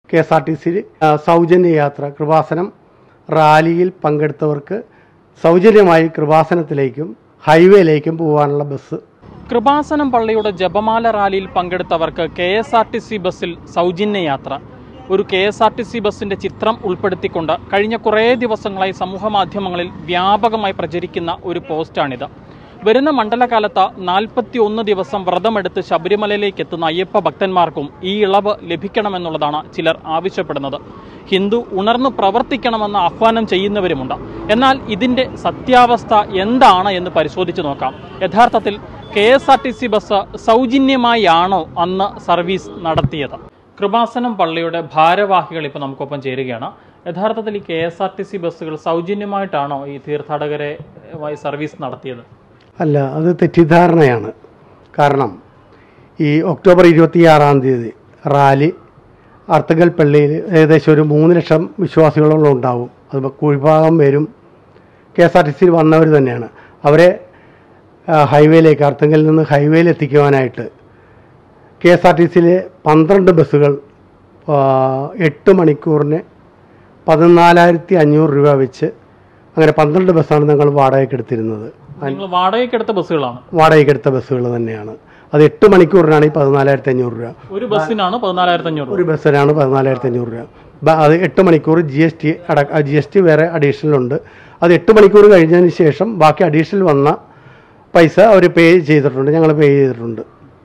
K S R T C സൗജന്യ യാത്ര കൃപാസനം റാലിയിൽ പങ്കെടുത്തവർക്ക് സൗജന്യമായി കൃപാസനത്തിലേക്കും ഹൈവേയിലേക്കും പോകാനുള്ള ബസ് കൃപാസനം പള്ളിയുടെ ജപമാല റാലിയിൽ പങ്കെടുത്തവർക്ക് K S R T C ബസ്സിൽ സൗജന്യ യാത്ര ഒരു K S R T C ബസിന്റെ ചിത്രം ഉൾപ്പെടുത്തിക്കൊണ്ട് കഴിഞ്ഞ കുറേ ദിവസങ്ങളായി സമൂഹ മാധ്യമങ്ങളിൽ വ്യാപകമായി പ്രചരിക്കുന്ന ഒരു പോസ്റ്റാണിത് വരുന്ന മണ്ഡലകാലത്ത് നാൽപ്പത്തി ഒന്ന് ദിവസം വ്രതമെടുത്ത് ശബരിമലയിലേക്ക് എത്തുന്ന അയ്യപ്പ ഭക്തന്മാർക്കും ഈ ഇളവ് ലഭിക്കണമെന്നുള്ളതാണ് ചിലർ ആവശ്യപ്പെടുന്നത് ഹിന്ദു ഉണർന്നു പ്രവർത്തിക്കണമെന്ന് ആഹ്വാനം ചെയ്യുന്നവരുമുണ്ട് എന്നാൽ ഇതിന്റെ സത്യാവസ്ഥ എന്താണ് എന്ന് പരിശോധിച്ച് നോക്കാം യഥാർത്ഥത്തിൽ K S R T C bus സൗജന്യമായാണോ അന്ന് സർവീസ് നടത്തിയത് കൃപാസനം പള്ളിയുടെ ഭാരവാഹികൾ ഇപ്പോൾ നമുക്കൊപ്പം ചേരുകയാണ് യഥാർത്ഥത്തിൽ ഈ K S R T C ബസ്സുകൾ സൗജന്യമായിട്ടാണോ ഈ തീർത്ഥാടകരെ മായി സർവീസ് നടത്തിയത് അല്ല അത് തെറ്റിദ്ധാരണയാണ് കാരണം ഈ ഒക്ടോബർ ഇരുപത്തിയാറാം തീയതി റാലി അർത്തുങ്കൽ പള്ളിയിൽ ഏകദേശം ഒരു മൂന്ന് ലക്ഷം വിശ്വാസികളോളം ഉണ്ടാവും അത് കുഴിഭാഗം പേരും കെ എസ് ആർ ടി സിയിൽ വന്നവർ തന്നെയാണ് അവരെ ആ, ഹൈവേയിലേക്ക് അർത്തുങ്കലിൽ നിന്ന് ഹൈവേയിൽ എത്തിക്കുവാനായിട്ട് കെ എസ് ആർ ടി സിയിലെ പന്ത്രണ്ട് ബസ്സുകൾ ആ, എട്ട് മണിക്കൂറിന് പതിനാലായിരത്തി അഞ്ഞൂറ് രൂപ വെച്ച് അങ്ങനെ പന്ത്രണ്ട് ബസ്സാണ് ഞങ്ങൾ വാടകയ്ക്ക് എടുത്തിരുന്നത് നിങ്ങൾ വാടകയ്ക്ക് എടുത്ത ബസ്സുകളാണ് വാടകയ്ക്ക് എടുത്ത ബസ്സുകൾ തന്നെയാണ് അത് എട്ട് മണിക്കൂറിനാണ് ഈ പതിനാലായിരത്തി അഞ്ഞൂറ് രൂപ ഒരു ബസ്സിനാണ് പതിനാലായിരത്തി അഞ്ഞൂറ് ഒരു ബസ്സിനാണ് പതിനാലായിരത്തി അഞ്ഞൂറ് രൂപ ബ- അത് എട്ട് മണിക്കൂർ ജി എസ് ടി അട ജി എസ് ടി വേറെ അഡീഷണൽ ഉണ്ട് അത് എട്ട് മണിക്കൂർ കഴിഞ്ഞതിന് ശേഷം ബാക്കി അഡീഷണൽ വന്ന പൈസ അവർ പേ ചെയ്തിട്ടുണ്ട് ഞങ്ങൾ പേ ചെയ്തിട്ടുണ്ട്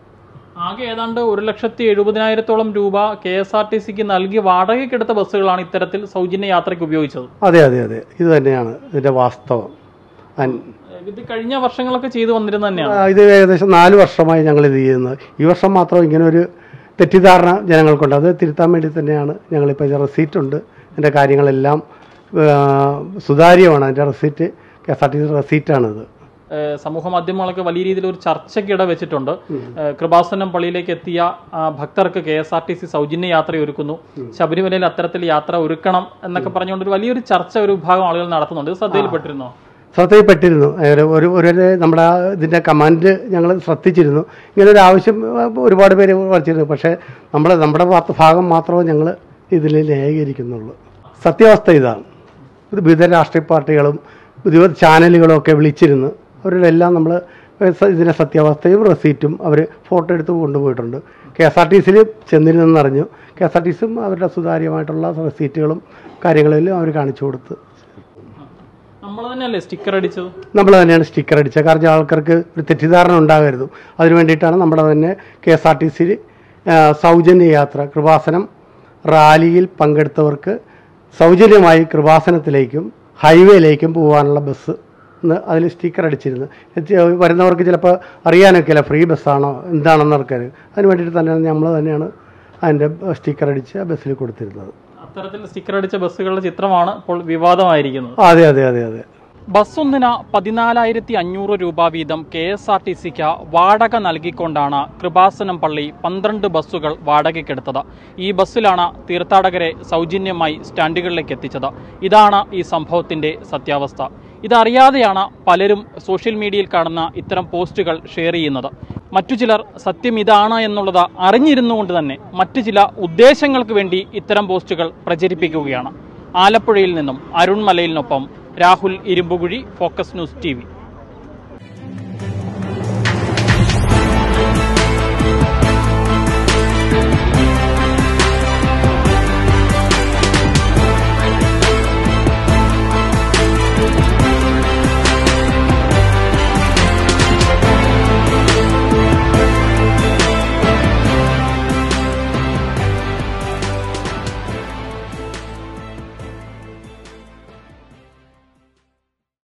ആകെ ഏതാണ്ട് ഒരു ലക്ഷത്തി എഴുപതിനായിരത്തോളം രൂപ കെ എസ് ആർ ടി സിക്ക് നൽകി വാടകയ്ക്ക് എടുത്ത ബസ്സുകളാണ് ഇത്തരത്തിൽ സൗജന്യ യാത്രയ്ക്ക് ഉപയോഗിച്ചത് അതെ അതെ അതെ ഇത് തന്നെയാണ് ഇതിൻ്റെ വാസ്തവം അൻ- ഇത് കഴിഞ്ഞ വർഷങ്ങളൊക്കെ ചെയ്തു വന്നിരുന്നത് തന്നെയാണ് ആ, ഇത് ഏകദേശം നാല് വർഷമായി ഞങ്ങൾ ഇത് ചെയ്യുന്നത് ഈ വർഷം മാത്രം ഇങ്ങനെ ഒരു തെറ്റിദ്ധാരണ ജനങ്ങൾക്കുണ്ട് അത് തിരുത്താൻ വേണ്ടി തന്നെയാണ് ഞങ്ങളിപ്പോൾ ഇത് റെസീറ്റ് ഉണ്ട് എൻ്റെ കാര്യങ്ങളെല്ലാം ആ, സുതാര്യമാണ് അതിൻ്റെ receipt K S R T C റെസീറ്റാണിത് ഏഹ് സമൂഹ മാധ്യമങ്ങളൊക്കെ വലിയ രീതിയിൽ ഒരു ചർച്ചയ്ക്ക് ഇട വെച്ചിട്ടുണ്ട് ഏഹ് കൃപാസനം പള്ളിയിലേക്ക് എത്തിയ ആ, ഭക്തർക്ക് K S R T C സൗജന്യ യാത്ര ഒരുക്കുന്നു ശബരിമലയിൽ അത്തരത്തിൽ യാത്ര ഒരുക്കണം എന്നൊക്കെ പറഞ്ഞുകൊണ്ട് ഒരു വലിയൊരു ചർച്ച ഒരു വിഭാഗം ആളുകൾ നടത്തുന്നുണ്ട് ഇത് ശ്രദ്ധയിൽപ്പെട്ടിരുന്നോ ശ്രദ്ധയിൽപ്പെട്ടിരുന്നു ഒരു ഒരു ഒരു നമ്മുടെ ആ ഇതിൻ്റെ കമാൻഡ് ഞങ്ങൾ ശ്രദ്ധിച്ചിരുന്നു ഇങ്ങനെ ഒരു ആവശ്യം ആ, ഒരുപാട് പേര് വച്ചിരുന്നു പക്ഷേ നമ്മൾ നമ്മുടെ ഭാഗത്ത് ഭാഗം മാത്രമേ ഞങ്ങൾ ഇതിൽ ന്യായീകരിക്കുന്നുള്ളൂ സത്യാവസ്ഥ ഇതാണ് ഇത് വിവിധ രാഷ്ട്രീയ പാർട്ടികളും വിവിധ ചാനലുകളും ഒക്കെ വിളിച്ചിരുന്ന് അവരുടെ എല്ലാം നമ്മൾ ഇതിൻ്റെ സത്യാവസ്ഥയും റെസീറ്റും അവർ ഫോട്ടോ എടുത്ത് കൊണ്ടുപോയിട്ടുണ്ട് കെ എസ് ആർ ടി സിയിൽ ചെന്നിരുന്നെന്നറിഞ്ഞു കെ എസ് ആർ ടി സിയും അവരുടെ സുതാര്യമായിട്ടുള്ള റെസീറ്റുകളും കാര്യങ്ങളെല്ലാം അവർ കാണിച്ചു കൊടുത്ത് നമ്മൾ തന്നെയല്ലേ സ്റ്റിക്കർ അടിച്ചത് നമ്മൾ തന്നെയാണ് സ്റ്റിക്കർ അടിച്ചത് കാരണം ആൾക്കാർക്ക് ഒരു തെറ്റിദ്ധാരണ ഉണ്ടാകരുത് അതിനു വേണ്ടിയിട്ടാണ് നമ്മുടെ തന്നെ K S R T C സൗജന്യ യാത്ര കൃപാസനം റാലിയിൽ പങ്കെടുത്തവർക്ക് സൗജന്യമായി കൃപാസനത്തിലേക്കും ഹൈവേയിലേക്കും പോകാനുള്ള ബസ് എന്ന് അതിൽ സ്റ്റിക്കർ അടിച്ചിരുന്നു എത്തി- വരുന്നവർക്ക് ചിലപ്പോൾ അറിയാനൊക്കെയല്ല ഫ്രീ ബസ്സാണോ എന്താണെന്ന് ആൾക്കാർ അതിന് വേണ്ടിയിട്ട് തന്നെയാണ് നമ്മൾ തന്നെയാണ് അതിൻ്റെ സ്റ്റിക്കർ അടിച്ച് ആ ബസ്സിൽ കൊടുത്തിരുന്നത് അത്തരത്തിൽ സ്റ്റിക്കർ അടിച്ച ബസ്സുകളുടെ ചിത്രമാണ് ഇപ്പോൾ വിവാദമായിരിക്കുന്നത് അതെ അതെ അതെ അതെ ബസ് ഒന്നിന് പതിനാലായിരത്തി അഞ്ഞൂറ് രൂപ വീതം കെ എസ് ആർ ടി സിക്ക് വാടക നൽകിക്കൊണ്ടാണ് കൃപാസനം പള്ളി പന്ത്രണ്ട് ബസ്സുകൾ വാടകയ്ക്കെടുത്തത് ഈ ബസ്സിലാണ് തീർത്ഥാടകരെ സൗജന്യമായി സ്റ്റാൻഡുകളിലേക്ക് എത്തിച്ചത് ഇതാണ് ഈ സംഭവത്തിന്റെ സത്യാവസ്ഥ ഇതറിയാതെയാണ് പലരും സോഷ്യൽ മീഡിയയിൽ കാണുന്ന ഇത്തരം പോസ്റ്റുകൾ ഷെയർ ചെയ്യുന്നത് മറ്റു ചിലർ സത്യം ഇതാണ് എന്നുള്ളത് അറിഞ്ഞിരുന്നുകൊണ്ട് തന്നെ മറ്റു ചില ഉദ്ദേശങ്ങൾക്ക് വേണ്ടി ഇത്തരം പോസ്റ്റുകൾ പ്രചരിപ്പിക്കുകയാണ് ആലപ്പുഴയിൽ നിന്നും അരുൺ മലയിലിനൊപ്പം Rahul Irumbukuzhi focus news T